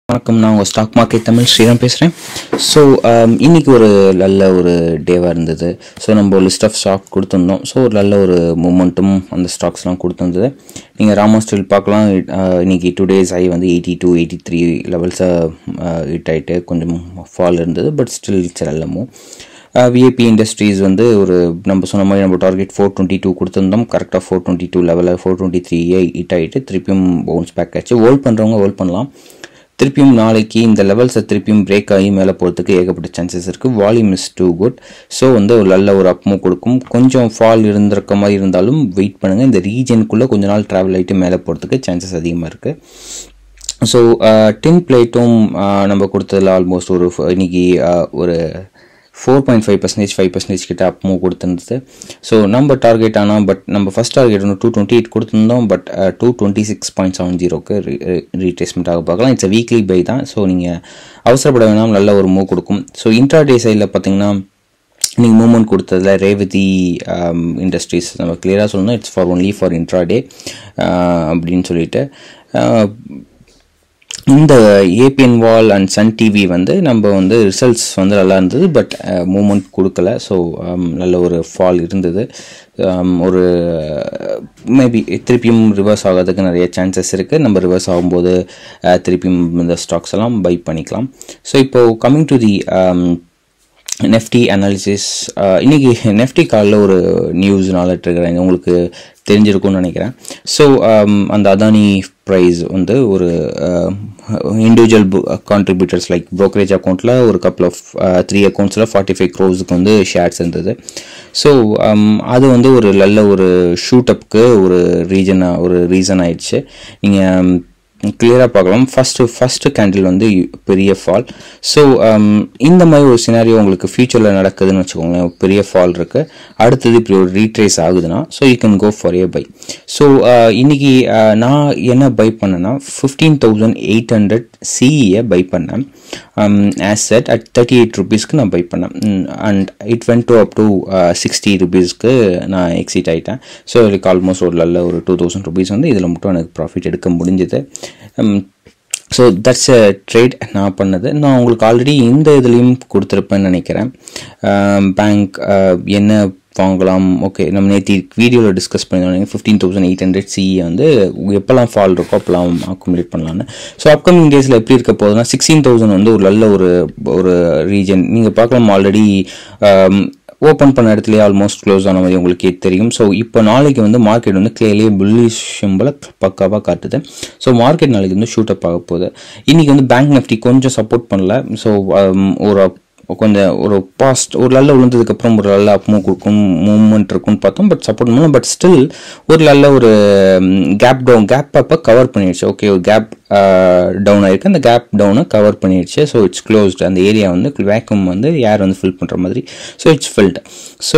வணக்கம் நான் உங்கள் ஸ்டாக் மார்க்கெட் தமிழ் ஸ்ரீராம் பேசுகிறேன் ஸோ இன்னைக்கு ஒரு நல்ல ஒரு டேவாக இருந்தது ஸோ நம்ம லிஸ்ட் ஆஃப் ஸ்டாக் கொடுத்துருந்தோம் ஸோ ஒரு நல்ல ஒரு மூமெண்ட்டும் அந்த ஸ்டாக்ஸ்லாம் கொடுத்துருந்தது நீங்கள் ராமா ஸ்டில் பார்க்கலாம் uh, இன்னைக்கு டூ டேஸ் ஆகி வந்து எயிட்டி டூ எயிட்டி த்ரீ லெவல்ஸை ஹிட் ஆகிட்டு கொஞ்சம் ஃபால் இருந்தது பட் ஸ்டில் இட்ஸ் நல்லமும் விஏபி இண்டஸ்ட்ரீஸ் வந்து ஒரு நம்ம சொன்ன மாதிரி நம்ம டார்கெட் ஃபோர் டுவெண்ட்டி டூ கொடுத்துருந்தோம் கரெக்டாக ஃபோர் டுவெண்ட்டி டூ லெவலில் ஃபோர் டுவெண்ட்டி த்ரீயே ஹிட் ஆகிட்டு திருப்பியும் பவுன்ஸ் பேக் ஆச்சு ஹோல்ட் பண்ணுறவங்க ஹோல்ட் பண்ணலாம் திருப்பியும் நாளைக்கு இந்த லெவல்ஸை திருப்பியும் பிரேக் ஆகி மேலே போகிறதுக்கு ஏகப்பட்ட சான்சஸ் இருக்குது volume is too good so வந்து ஒரு நல்ல ஒரு அப்மூவ் கொடுக்கும் கொஞ்சம் ஃபால் இருந்திருக்க மாதிரி இருந்தாலும் வெயிட் பண்ணுங்கள் இந்த ரீஜனுக்குள்ளே கொஞ்ச நாள் ட்ராவல் ஆகிட்டு மேலே போகிறதுக்கு சான்சஸ் அதிகமாக இருக்குது ஸோ டென் பிளேட்டும் நம்ம கொடுத்ததில் ஆல்மோஸ்ட் ஒரு ஃப- இன்னைக்கு uh, ஒரு four point five percentage five percentage கிட்ட அப் மூவ் கொடுத்துருந்தது ஸோ நம்ம டார்கெட் ஆனால் பட் நம்ம ஃபஸ்ட் டார்கெட் வந்து டூ டுவெண்ட்டி எயிட் கொடுத்துருந்தோம் but two twenty six point seven ஜீரோக்கு ரீட்ரேஸ்மெண்ட் ஆக பார்க்கலாம் இட்ஸ் வீக்லி பை தான் ஸோ நீங்கள் அவசரப்பட வேணாம் நல்ல ஒரு மூவ் கொடுக்கும் ஸோ இன்ட்ராடே சைடில் பார்த்தீங்கன்னா நீங்கள் மூவ்மெண்ட் கொடுத்ததுல ரேவதி இண்டஸ்ட்ரீஸ் நம்ம கிளியராக சொல்லணும் it's for only for intraday அப்படின்னு சொல்லிட்டு ஆஹ், இந்த ABN wall and Sun TV வந்து நம்ம வந்து ரிசல்ட்ஸ் வந்து நல்லா இருந்தது பட் மூமெண்ட் கொடுக்கல ஸோ நல்ல ஒரு ஃபால் இருந்தது Um, ஒரு மேபி திருப்பியும் ரிவர்ஸ் ஆகிறதுக்கு நிறைய சான்சஸ் இருக்குது நம்ம ரிவர்ஸ் ஆகும்போது uh, திருப்பியும் இந்த ஸ்டாக்ஸ் எல்லாம் பை பண்ணிக்கலாம் ஸோ இப்போ coming to the Nifty analysis இன்னைக்கு நெஃப்டி காலில் ஒரு நியூஸ் நாளிட்டு இருக்கிறேன் உங்களுக்கு தெரிஞ்சிருக்கும்னு நினைக்கிறேன் ஸோ அந்த அதானி ப்ரைஸ் வந்து ஒரு இண்டிவிஜுவல் கான்ட்ரிபியூட்டர்ஸ் லைக் brokerage அக்கௌண்ட்டில் ஒரு கப்பல் ஆஃப் த்ரீ அக்கௌண்ட்ஸில் ஃபார்ட்டி ஃபைவ் க்ரோஸுக்கு வந்து ஷேர்ஸ் இருந்தது ஸோ அது வந்து ஒரு நல்ல ஒரு ஷூட் அப்க்கு ஒரு ரீஜனாக ஒரு ரீசன் ஆயிடுச்சு நீங்கள் கிளியராக பார்க்கலாம் ஃபஸ்ட்டு ஃபஸ்ட்டு கேண்டில் வந்து பெரிய ஃபால் ஸோ இந்த மாதிரி ஒரு சினாரியோ உங்களுக்கு ஃபியூச்சரில் நடக்குதுன்னு வச்சுக்கோங்களேன் பெரிய ஃபால் இருக்குது அடுத்தது இப்படி ஒரு ரீட்ரேஸ் ஆகுதுன்னா so you can go for a buy so இன்னைக்கு uh, நான் என்ன பை பண்ணேன்னா ஃபிஃப்டீன் தௌசண்ட் எயிட் ஹண்ட்ரட் சிஇயை பை பண்ணேன் as said at thirty eight ருபீஸ்க்கு நான் பை பண்ணேன் and it went to up to sixty ருபீஸ்க்கு நான் எக்ஸிட் ஆகிட்டேன் ஸோ இதுக்கு ஆல்மோஸ்ட் ஒரு நல்ல ஒரு டூ தௌசண்ட் ருபீஸ் வந்து இதில் மட்டும் எனக்கு ப்ராஃபிட் எடுக்க முடிஞ்சது ஸோ தட்ஸ் அ ட்ரேட் நான் பண்ணது நான் உங்களுக்கு ஆல்ரெடி இந்த இதுலேயும் கொடுத்துருப்பேன்னு நினைக்கிறேன் பேங்க் என்ன வாங்கலாம் ஓகே நம்ம நேற்று வீடியோவில் டிஸ்கஸ் பண்ணியிருந்தோம் fifteen thousand eight hundred CE வந்து எப்போல்லாம் ஃபால் இருக்கோ அப்போல்லாம் அக்குமுலேட் பண்ணலான்னு ஸோ அப்கமிங் டேஸில் எப்படி இருக்க போகுதுன்னா சிக்ஸ்டீன் தௌசண்ட் வந்து ஒரு நல்ல ஒரு ஒரு ரீஜன் நீங்கள் பார்க்கலாம் ஆல்ரெடி ஓப்பன் பண்ண இடத்துல ஆல்மோஸ்ட் க்ளோஸ் ஆன மாதிரி உங்களுக்கே தெரியும் ஸோ இப்போ நாளைக்கு வந்து மார்க்கெட் வந்து கிளியர்லேயே புல்லிஷ் சிம்பிளை பக்காவாக காட்டுது ஸோ மார்க்கெட் நாளைக்கு வந்து ஷூட் அப் ஆக போகுது இன்னைக்கு வந்து பேங்க் நிஃப்டி கொஞ்சம் சப்போர்ட் பண்ணல ஸோ ஒரு கொஞ்சம் ஒரு பாஸ்ட் ஒரு நல்ல விழுந்ததுக்கப்புறம் ஒரு நல்ல அப் மூவ் கொடுக்கும் மூவ்மெண்ட் இருக்கும்னு பார்த்தோம் பட் சப்போர்ட் பண்ணலாம் பட் ஸ்டில் ஒரு நல்ல ஒரு கேப் டவுன் கேப் அப்போ கவர் பண்ணிடுச்சு ஓகே ஒரு கேப் டவுன் ஆயிருக்கு அந்த கேப் டவுனை கவர் பண்ணிடுச்சு ஸோ இட்ஸ் க்ளோஸ்ட் அந்த ஏரியா வந்து வேக்யூம் வந்து ஏர் வந்து ஃபில் பண்ணுற மாதிரி ஸோ இட்ஸ் ஃபில்ட் ஸோ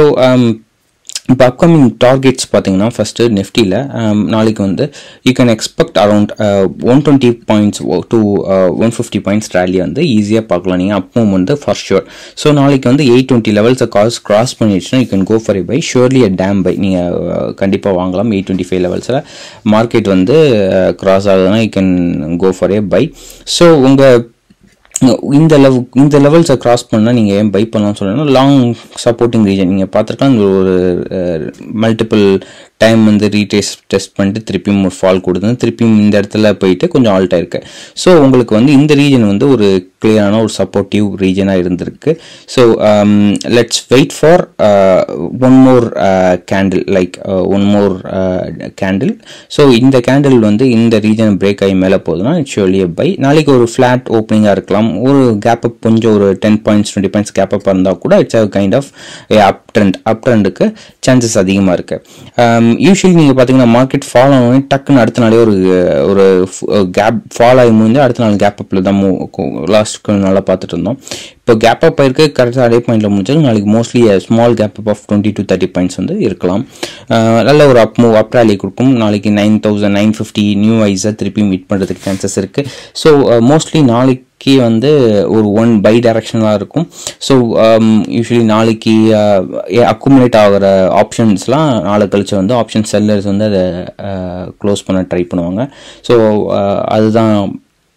இப்போ அப்கமிங் டார்கெட்ஸ் பார்த்தீங்கன்னா ஃபஸ்ட்டு நெஃப்டியில் நாளைக்கு வந்து you can expect around one twenty points to one fifty points rally வந்து ஈஸியாக பார்க்கலாம் நீங்கள் அப்பவும் வந்து ஃபார் ஷுர் ஸோ நாளைக்கு வந்து எயிட் டுவெண்ட்டி லெவல்ஸை காஸ் கிராஸ் பண்ணிடுச்சுன்னா you can go for a buy surely a damn buy நீங்கள் கண்டிப்பாக வாங்கலாம் எயிட் டுவெண்ட்டி ஃபைவ் லெவல்ஸில் மார்க்கெட் வந்து கிராஸ் ஆகுதுன்னா you can go for a buy so உங்கள் இந்த லெவ் இந்த லெவல்ஸை கிராஸ் பண்ணால் நீங்கள் ஏன் பை பண்ணலாம்னு சொல்லணும் லாங் சப்போர்ட்டிங் ரீஜன் நீங்கள் பார்த்துருக்கலாம் ஒரு மல்டிபிள் டைம் வந்து ரீடேஸ்ட் டெஸ்ட் பண்ணிட்டு திருப்பியும் ஒரு ஃபால் கொடுத்து திருப்பியும் இந்த இடத்துல போயிட்டு கொஞ்சம் ஆல்ட் ஆயிருக்கு ஸோ உங்களுக்கு வந்து இந்த ரீஜன் வந்து ஒரு கிளியரான ஒரு சப்போர்ட்டிவ் ரீஜனாக இருந்திருக்கு so let's wait for one more candle like one more candle so இந்த கேண்டில் வந்து இந்த ரீஜன் பிரேக் ஆகி மேலே போகுதுன்னா இட்ஸ் பை நாளைக்கு ஒரு ஃப்ளாட் ஓப்பனிங்காக இருக்கலாம் ஒரு கேப் அப் கொஞ்சம் ஒரு ten points twenty points gap up இருந்தால் கூட it's a kind of up trend up ட்ரெண்டுக்கு சான்சஸ் அதிகமாக இருக்கு யூஸ்வலி நீங்கள் பார்த்தீங்கன்னா மார்க்கெட் ஃபால் ஆனோடனே டக்குன்னு அடுத்த நாளே ஒரு ஒரு கேப் ஃபால் ஆகி முடிஞ்சு அடுத்த நாள் கேப் அப்பில் தான் லாஸ்ட் கொஞ்சம் நல்லா பார்த்துட்டு இருந்தோம் இப்போ கேப் அப் ஆயிருக்கு கரெக்டாக அதே பாயிண்ட்ல முடிஞ்சது நாளைக்கு mostly small gap up of twenty to thirty points வந்து இருக்கலாம் அஹ் நல்ல ஒரு அப் மூவ் அப் ரேலி கொடுக்கும் நாளைக்கு nine thousand nine fifty new ஐஸை திருப்பி மீட் பண்ணுறதுக்கு சான்சஸ் இருக்குது ஸோ மோஸ்ட்லி நாளைக்கு வந்து ஒரு ஒன் பை டைரக்ஷனாக இருக்கும் ஸோ யூஸ்வலி நாளைக்கு அக்குமுலேட் ஆகிற ஆப்ஷன்ஸ்லாம் நாளை கழிச்சு வந்து ஆப்ஷன் செல்லர்ஸ் வந்து அதை க்ளோஸ் பண்ண ட்ரை பண்ணுவாங்க ஸோ அதுதான்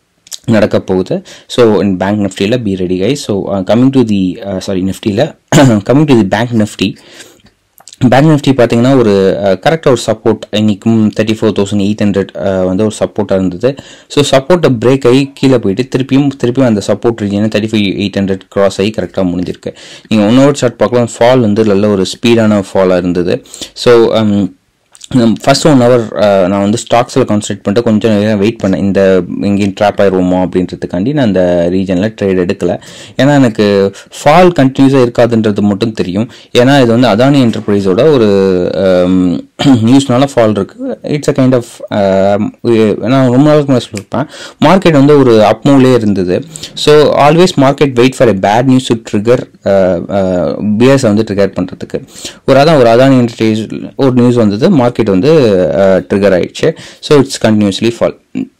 நடக்க போகுது ஸோ பேங்க் நிஃப்டியில் be ready guy so coming to the sorry நிஃப்டியில் coming to the Bank Nifty Bank Nifty பார்த்தீங்கன்னா ஒரு கரெக்டாக ஒரு சப்போர்ட் இன்னைக்கும் thirty four thousand eight hundred வந்து ஒரு சப்போர்ட்டாக இருந்தது ஸோ சப்போர்ட்டை பிரேக் ஆகி கீழே போயிட்டு திருப்பியும் திருப்பியும் அந்த சப்போர்ட் ரீஜனை thirty five eight hundred cross ஆகி கரெக்டாக முடிஞ்சிருக்கு நீங்கள் இன்னொரு சார்ட் பார்க்கலாம் ஃபால் வந்து நல்ல ஒரு ஸ்பீடான ஃபாலாக இருந்தது ஸோ ஃபர்ஸ்ட் ஒன் ஹவர் நான் வந்து ஸ்டாக்ஸில் கான்சன்ட்ரேட் பண்ணிட்டு கொஞ்சம் நேரம் வெயிட் பண்ணேன் இந்த எங்கேயும் ட்ராப் ஆயிடுவோமோ அப்படின்றதுக்காண்டி நான் அந்த ரீஜனில் ட்ரேட் எடுக்கல ஏன்னா எனக்கு ஃபால் கண்டினியூஸாக இருக்காதுன்றது மட்டும் தெரியும் ஏன்னா இது வந்து அதானி என்டர்பிரைஸோட ஒரு நியூஸ்னால ஃபால் இருக்கு இட்ஸ் அ கைண்ட் ஆஃப் நான் ரொம்ப நாளுக்கு முன்னாடி சொல்லியிருப்பேன் மார்க்கெட் வந்து ஒரு அப்மூவ்லேயே இருந்தது so always market wait for a bad news to trigger பியர்ஸை வந்து ட்ரிகர் பண்ணுறதுக்கு ஒரு அதான் ஒரு அதானி என்டர்பிரைஸ் ஒரு நியூஸ் வந்தது மார்க்கெட் வந்து ட்ரிகர் ஆயிடுச்சு so it's continuously fall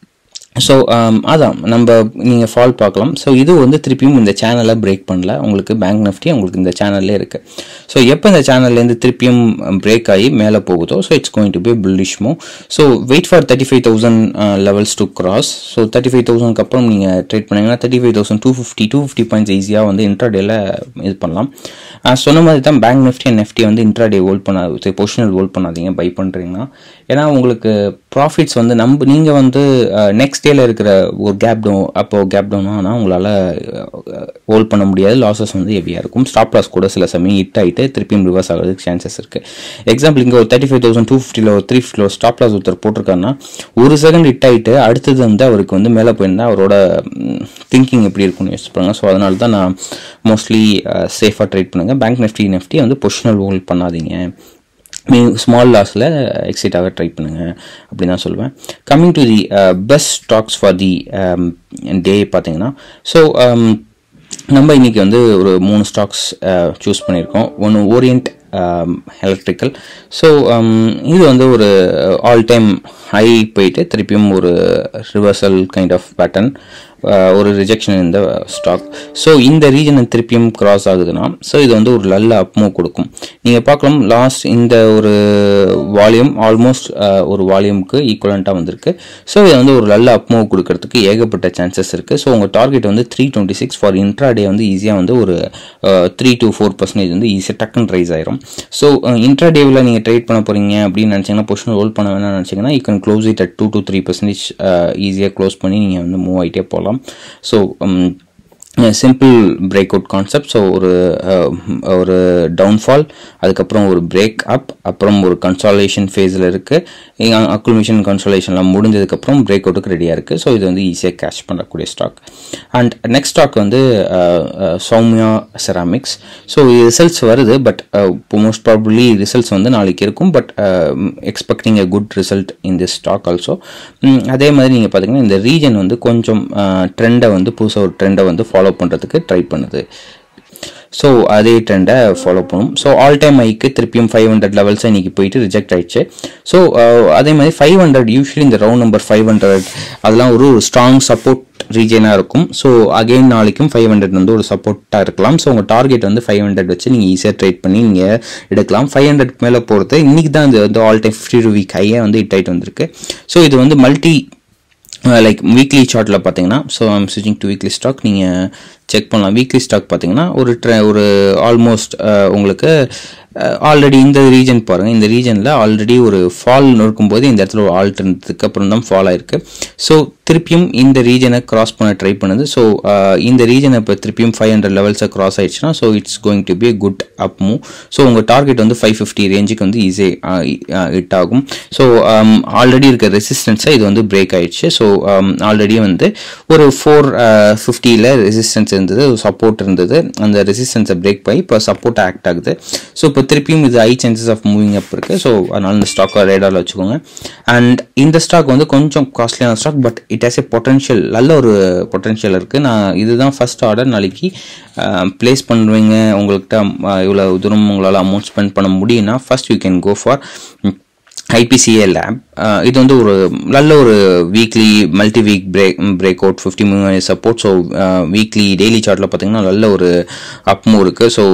so அதான் நம்ம நீங்கள் ஃபால் பார்க்கலாம் ஸோ இது வந்து திருப்பியும் இந்த சேனலை பிரேக் பண்ணல உங்களுக்கு பேங்க் நிஃப்டி உங்களுக்கு இந்த சேனல்லே இருக்குது ஸோ எப்போ இந்த சேனல்லேருந்து திருப்பியும் பிரேக் ஆகி மேலே போகுதோ so it's going to be புல்லிஷ்மோ so wait for thirty five thousand levels to cross so thirty five தௌசண்ட்க்கு அப்புறம் நீங்கள் ட்ரேட் பண்ணீங்கன்னா thirty five thousand two fifty two fifty points ஈஸியாக வந்து இன்ட்ராடேல இது பண்ணலாம் சொன்ன மாதிரி தான் பேங்க் நிஃப்டி அண்ட் நிஃப்டி வந்து இன்ட்ராடே ஹோல்ட் பண்ணாது பொசிஷனல் ஹோல்ட் பண்ணாதீங்க பை பண்ணுறீங்கன்னா ஏன்னா உங்களுக்கு ப்ராஃபிட்ஸ் வந்து நம்ம நீங்கள் வந்து நெக்ஸ்ட் டேல இருக்கிற ஒரு கேப் டவுன் அப்போ கேப் டவுன் ஆனால் உங்களால் ஹோல்ட் பண்ண முடியாது லாஸஸ் வந்து ஹெவியாக இருக்கும் ஸ்டாப் லாஸ் கூட சில சமயம் ஹிட் ஆகிட்டு திருப்பியும் ரிவர்ஸ் ஆகிறதுக்கு சான்சஸ் இருக்குது எக்ஸாம்பிள் இங்கே ஒரு தேர்ட்டி ஃபைவ் தௌசண்ட் டூ ஃபிஃப்டியில் ஒரு த்ரீ ஃபிஃப்டியில் ஸ்டாப் லாஸ் ஒருத்தர் போட்டிருக்காருன்னா ஒரு செகண்ட் ஹிட் ஆகிட்டு அடுத்தது வந்து அவருக்கு வந்து மேலே போயிருந்தா அவரோட திங்கிங் எப்படி இருக்கும்னு யோசிப்பாங்க ஸோ அதனால தான் நான் மோஸ்ட்லி சேஃபாக ட்ரேட் பண்ணுங்கள் பேங்க் நிஃப்டி நிஃப்டி வந்து பொசிஷனல் ஹோல்ட் பண்ணாதீங்க மீ ஸ்மால் லாஸில் எக்ஸிட் ஆக ட்ரை பண்ணுங்க அப்படின்னு தான் சொல்லுவேன் coming to the best stocks for the day பார்த்தீங்கன்னா ஸோ நம்ம இன்னைக்கு வந்து ஒரு மூணு ஸ்டாக்ஸ் சூஸ் பண்ணியிருக்கோம் ஒன்று ஓரியன்ட் எலக்ட்ரிக்கல் ஸோ இது வந்து ஒரு ஆல் டைம் ஹை போயிட்டு திருப்பியும் ஒரு ரிவர்சல் கைண்ட் ஆஃப் பேட்டர்ன் ஒரு ரிஜெக்ஷன் இந்த ஸ்டாக் ஸோ இந்த ரீஜனை திருப்பியும் கிராஸ் ஆகுதுன்னா ஸோ இது வந்து ஒரு நல்ல அப்மூவ் கொடுக்கும் நீங்கள் பார்க்கலாம் லாஸ்ட் இந்த ஒரு வால்யூம் ஆல்மோஸ்ட் ஒரு வால்யூமுக்கு ஈக்குவலண்ட்டாக வந்திருக்கு ஸோ இது வந்து ஒரு நல்ல அப்மூவ் கொடுக்கறதுக்கு ஏகப்பட்ட சான்சஸ் இருக்குது ஸோ உங்கள் டார்கெட் வந்து three twenty six for intraday வந்து ஈஸியாக வந்து ஒரு த்ரீ டு ஃபோர் பர்சன்டேஜ் வந்து ஈஸியாக டக்குன்னு ரைஸ் ஆயிரும் ஸோ இன்ட்ராடேவில் நீங்கள் ட்ரேட் பண்ண போகிறீங்க அப்படின்னு நினச்சிங்கன்னா பொசிஷன் ஹோல்ட் பண்ண வேணாம்னு நினச்சிங்கன்னா you can close it at two to three percentage ஈஸியாக க்ளோஸ் பண்ணி நீங்கள் வந்து மூவ் ஆகிட்டே போகலாம் so simple break out concept so ஒரு ஒரு டவுன்ஃபால் அதுக்கப்புறம் ஒரு பிரேக் அப் அப்புறம் ஒரு கன்சாலேஷன் ஃபேஸில் இருக்குது அக்குமிஷன் கன்சாலேஷன்லாம் முடிஞ்சதுக்கப்புறம் பிரேக் அவுட்டுக்கு ரெடியாக இருக்குது ஸோ இது வந்து ஈஸியாக கேஷ் பண்ணக்கூடிய ஸ்டாக் அண்ட் நெக்ஸ்ட் ஸ்டாக் வந்து சௌமியா செராமிக்ஸ் ஸோ ரிசல்ட்ஸ் வருது பட் மோஸ்ட் ப்ராபப்ளி ரிசல்ட்ஸ் வந்து நாளைக்கு இருக்கும் but expecting a good result in this stock also அதே மாதிரி நீங்கள் பார்த்தீங்கன்னா இந்த ரீஜன் வந்து கொஞ்சம் ட்ரெண்டை வந்து புதுசாக ஒரு ட்ரெண்டை வந்து ஃபாலோ பண்ணுறதுக்கு ட்ரை பண்ணுது ஸோ அதே ட்ரெண்டை ஃபாலோ பண்ணும் ஸோ ஆல் டைம் ஐக்கு திருப்பியும் ஃபைவ் ஹண்ட்ரட் லெவல்ஸ் இன்னைக்கு போயிட்டு ரிஜெக்ட் ஆயிடுச்சு ஸோ அதே மாதிரி ஃபைவ் ஹண்ட்ரட் யூஸ்வலி இந்த ரவுண்ட் நம்பர் ஃபைவ் ஹண்ட்ரட் அதெல்லாம் ஒரு ஸ்ட்ராங் சப்போர்ட் ரீஜனாக இருக்கும் ஸோ அகெயின் நாளைக்கும் ஃபைவ் ஹண்ட்ரட் வந்து ஒரு சப்போர்ட்டாக இருக்கலாம் ஸோ உங்கள் டார்கெட் வந்து ஃபைவ் ஹண்ட்ரட் வச்சு நீங்கள் ஈஸியாக ட்ரேட் பண்ணி நீங்கள் எடுக்கலாம் ஃபைவ் ஹண்ட்ரட் மேலே போகிறது இன்றைக்கி தான் இது வந்து all time fifty two week ஹையாக வந்து ஹிட் ஆகிட்டு வந்திருக்கு ஸோ இது வந்து மல்டி லைக் வீக்லி சார்ட்டில் பார்த்தீங்கன்னா so I'm switching to weekly stock நீங்கள் செக் பண்ணலாம் வீக்லி ஸ்டாக் பார்த்தீங்கன்னா ஒரு ட்ர ஒரு ஆல்மோஸ்ட் உங்களுக்கு ஆல்ரெடி இந்த ரீஜன் பாருங்கள் இந்த ரீஜனில் ஆல்ரெடி ஒரு ஃபால் இருக்கும்போது இந்த இடத்துல ஒரு ஆல்ட் இருந்ததுக்கு அப்புறம் தான் ஃபால் ஆயிருக்கு ஸோ திருப்பியும் இந்த ரீஜனை கிராஸ் பண்ண ட்ரை பண்ணுது ஸோ இந்த ரீஜனை இப்போ திருப்பியும் ஃபைவ் ஹண்ட்ரட் லெவல்ஸை கிராஸ் ஆயிடுச்சுன்னா so it's going to be good up move so உங்கள் டார்கெட் வந்து ஃபைவ் ஃபிஃப்டி ரேஞ்சுக்கு வந்து ஈஸியாக ஹிட் ஆகும் ஸோ ஆல்ரெடி இருக்க ரெசிஸ்டன்ஸை இது வந்து பிரேக் ஆயிடுச்சு ஸோ ஆல்ரெடி வந்து ஒரு ஃபோர் ஃபிஃப்டியில் ரெசிஸ்டன்ஸ் இருந்தது சப்போர்ட் இருந்தது அந்த ரெசிஸ்டன்ஸை பிரேக் பண்ணி இப்போ சப்போர்ட் ஆக்ட் ஆகுது ஸோ இப்போ திருப்பியும் இது high chances of moving up இருக்கு ஸோ அதனால இந்த ஸ்டாக்கை ரேடாவில் வச்சுக்கோங்க அண்ட் இந்த ஸ்டாக் வந்து கொஞ்சம் காஸ்ட்லியான stock but it has a potential நல்ல ஒரு பொட்டன்ஷியல் இருக்குது நான் இதுதான் ஃபர்ஸ்ட் ஆர்டர் நாளைக்கு ப்ளேஸ் பண்ணுவீங்க உங்கள்கிட்ட இவ்வளோ தூரம் உங்களால் அமௌண்ட் ஸ்பெண்ட் பண்ண முடியும்னா first you can go for IPCA lab இது வந்து ஒரு நல்ல ஒரு weekly multi week break break out fifty minute support so weekly daily சார்ட்டில் பார்த்தீங்கன்னா நல்ல ஒரு அப்மூவ் இருக்குது ஸோ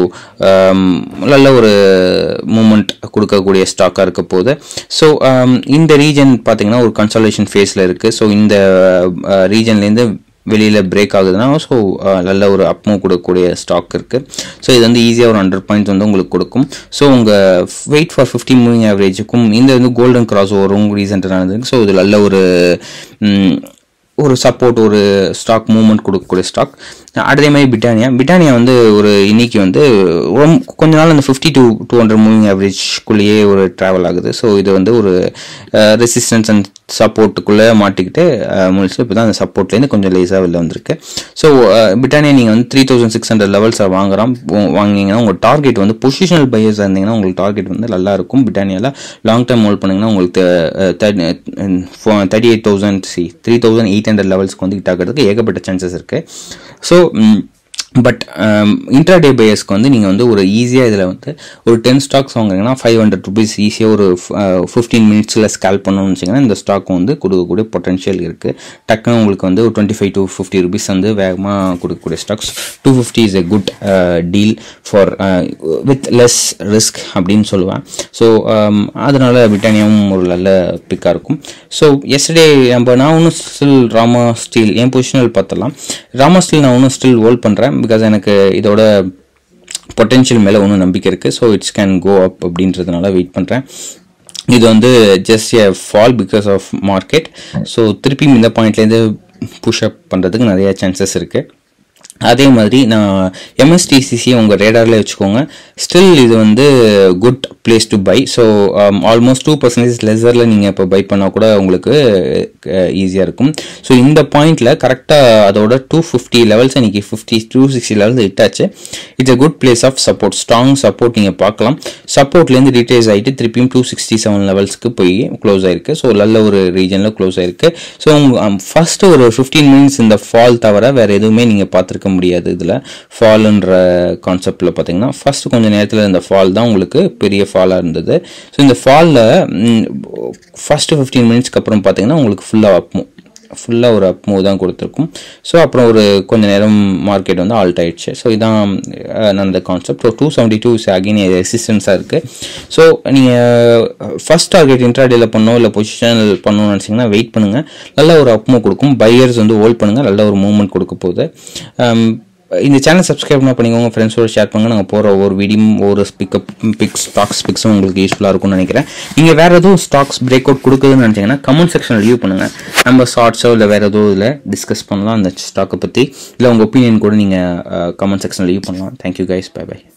நல்ல ஒரு மூமெண்ட் கொடுக்கக்கூடிய ஸ்டாக்காக இருக்க போகுது ஸோ இந்த ரீஜன் பார்த்தீங்கன்னா ஒரு கன்சல்டேஷன் ஃபேஸில் இருக்குது ஸோ இந்த ரீஜன்லேருந்து வெளியில் பிரேக் ஆகுதுன்னா ஸோ நல்ல ஒரு அப்மூவ் கொடுக்கக்கூடிய ஸ்டாக் இருக்குது ஸோ இது வந்து ஈஸியாக ஒரு ஹண்ட்ரட் பாயிண்ட்ஸ் வந்து உங்களுக்கு கொடுக்கும் ஸோ உங்கள் வெயிட் ஃபார் ஃபிஃப்டி மூவிங் ஆவரேஜுக்கும் இந்த வந்து கோல்டன் கிராஸ் ஓவரும் ரீசெண்டாக நடந்தது ஸோ இது நல்ல ஒரு ம், ஒரு சப்போர்ட் ஒரு ஸ்டாக் மூவ்மெண்ட் கொடுக்கக்கூடிய ஸ்டாக் அதே மாதிரி பிட்டானியா பிட்டானியா வந்து ஒரு இன்னைக்கு வந்து ரொம்ப கொஞ்ச நாள் அந்த fifty two two hundred moving ஆவரேஜ்குள்ளேயே ஒரு ட்ராவல் ஆகுது ஸோ இது வந்து ஒரு ரெசிஸ்டன்ஸ் அண்ட் சப்போர்ட்டுக்குள்ளே மாட்டிக்கிட்டு முடிச்சு இப்போ தான் அந்த சப்போர்ட்லேருந்து கொஞ்சம் லேஸாக வெளில வந்திருக்கு ஸோ பிட்டானியா நீங்கள் வந்து த்ரீ தௌசண்ட் சிக்ஸ் ஹண்ட்ரட் லெவல்ஸை வாங்குறோம் வாங்கினீங்கன்னா உங்கள் டார்கெட் வந்து பொசிஷனல் பையர்ஸாக இருந்தீங்கன்னா உங்களுக்கு டார்கெட் வந்து நல்லா இருக்கும் பிட்டானியாவில் லாங் டேர்ம் ஹோல்ட் பண்ணிங்கன்னா உங்களுக்கு தேர்ட்டி எயிட் தௌசண்ட் சி த்ரீ தௌசண்ட் எயிட் ஹண்ட்ரட் லெவல்ஸ்க்கு வந்து ஹிட் ஆகிறதுக்கு ஏகப்பட்ட சான்சஸ் இருக்குது ஸோ பட் இன்ட்ராடே பேயர்ஸ்க்கு வந்து நீங்கள் வந்து ஒரு ஈஸியாக இதில் வந்து ஒரு டென் ஸ்டாக்ஸ் வாங்குறீங்கன்னா ஃபைவ் ஹண்ட்ரட் ருபீஸ் ஈஸியாக ஒரு ஃபிஃப்டீன் மினிட்ஸில் ஸ்கேல் பண்ணணும்னு வச்சிங்கன்னா இந்த ஸ்டாக் வந்து கொடுக்கக்கூடிய பொட்டன்ஷியல் இருக்குது டக்குன்னு உங்களுக்கு வந்து ஒரு twenty five to fifty rupees வந்து வேகமாக கொடுக்கக்கூடிய stocks two fifty is a good deal for with less risk அப்படின்னு சொல்லுவேன் ஸோ அதனால் பிரிட்டானியாவும் ஒரு நல்ல பிக்காக இருக்கும் ஸோ எஸ்டர்டே நம்ம நான் ஒன்றும் ஸ்டில் ராமா ஸ்டீல் என் பொசிஷனல் பார்த்தலாம் ராமா ஸ்டீல் நான் ஒன்றும் ஸ்டில் ஹோல்ட் பண்ணுறேன் பிகாஸ் எனக்கு இதோட பொட்டென்ஷியல் மேலே ஒன்றும் நம்பிக்கை இருக்குது so it's can go up அப்படின்றதுனால வெயிட் பண்ணுறேன் இது வந்து just a fall because of market so திருப்பியும் இந்த பாயிண்ட்லேருந்து புஷ் அப் பண்ணுறதுக்கு நிறைய சான்சஸ் இருக்குது அதே மாதிரி நான் எம்எஸ்டிசிசி உங்கள் ரேடாரில் வச்சுக்கோங்க ஸ்டில் இது வந்து good place to buy so almost two percentage லெசரில் நீங்கள் இப்போ பை பண்ணால் கூட உங்களுக்கு ஈஸியாக இருக்கும் ஸோ இந்த பாயிண்டில் கரெக்டாக அதோட டூ ஃபிஃப்டி லெவல்ஸ் இன்னைக்கு fifty two sixty levels hit ஆச்சு it's a good place of support strong support நீங்கள் பார்க்கலாம் சப்போர்ட்லேருந்து ரீட்டைஸ் ஆகிட்டு திருப்பியும் டூ சிக்ஸ்டி செவன் லெவல்ஸ்க்கு போய் க்ளோஸ் ஆயிருக்கு ஸோ நல்ல ஒரு ரீஜனில் க்ளோஸ் ஆயிருக்கு ஸோ ஃபர்ஸ்ட் ஒரு ஃபிஃப்டீன் மினிட்ஸ் இந்த ஃபால் தவிர வேறு எதுவுமே நீங்கள் பார்த்துருக்க முடியாது இதில் ஃபால்ன்ற கான்செப்டில் பார்த்தீங்கன்னா ஃபர்ஸ்ட் கொஞ்சம் நேரத்தில் இந்த ஃபால் தான் உங்களுக்கு பெரிய ஃபாலாக இருந்தது ஸோ இந்த ஃபாலில் ஃபஸ்ட்டு ஃபிஃப்டீன் மினிட்ஸ்க்கு அப்புறம் பார்த்தீங்கன்னா உங்களுக்கு ஃபுல்லாக அப் ஃபுல்லாக ஒரு அப் மூவ் தான் கொடுத்துருக்கும் ஸோ அப்புறம் ஒரு கொஞ்ச நேரம் மார்க்கெட் வந்து ஆல்ட் ஆயிடுச்சு ஸோ இதான் அஹ், நடந்த concept so two seventy two again ரெசிஸ்டன்ஸாக இருக்குது ஸோ நீங்கள் ஃபஸ்ட் டார்கெட் இன்ட்ராடேல பண்ணோம் இல்லை பொசிஷனல் பண்ணணும்னு நினச்சிங்கன்னா வெயிட் பண்ணுங்கள் நல்ல ஒரு அப் மூவ் கொடுக்கும் பையர்ஸ் வந்து ஹோல்ட் பண்ணுங்கள் நல்ல ஒரு மூவ்மெண்ட் கொடுக்க போகுது Um, இந்த சேனல் சப்ஸ்கிரைப் பண்ண பண்ணிக்கோங்க ஃப்ரெண்ட்ஸோட ஷேர் பண்ணுங்க நாங்கள் போகிற ஒவ்வொரு வீடியும் ஒவ்வொரு பிக்கப் பிக்ஸ் ஸ்டாக்ஸ் பிக்ஸும் உங்களுக்கு யூஸ்ஃபுல்லாக இருக்கும்னு நினைக்கிறேன் நீங்கள் வேறு எதுவும் ஸ்டாக்ஸ் பிரேக் அவுட் கொடுக்குதுன்னு நினச்சிங்கன்னா கமெண்ட் செக்ஷனில் லீவ் பண்ணுங்கள் நம்ம ஷார்ட்ஸோ இல்லை வேறு எதுவும் இதில் டிஸ்கஸ் பண்ணலாம் அந்த ஸ்டாக்கை பற்றி இல்லை உங்கள் ஒப்பீனியன் கூட நீங்கள் கமெண்ட் செக்ஷனில் லீவ் பண்ணலாம் தேங்க்யூ கைஸ் பை பை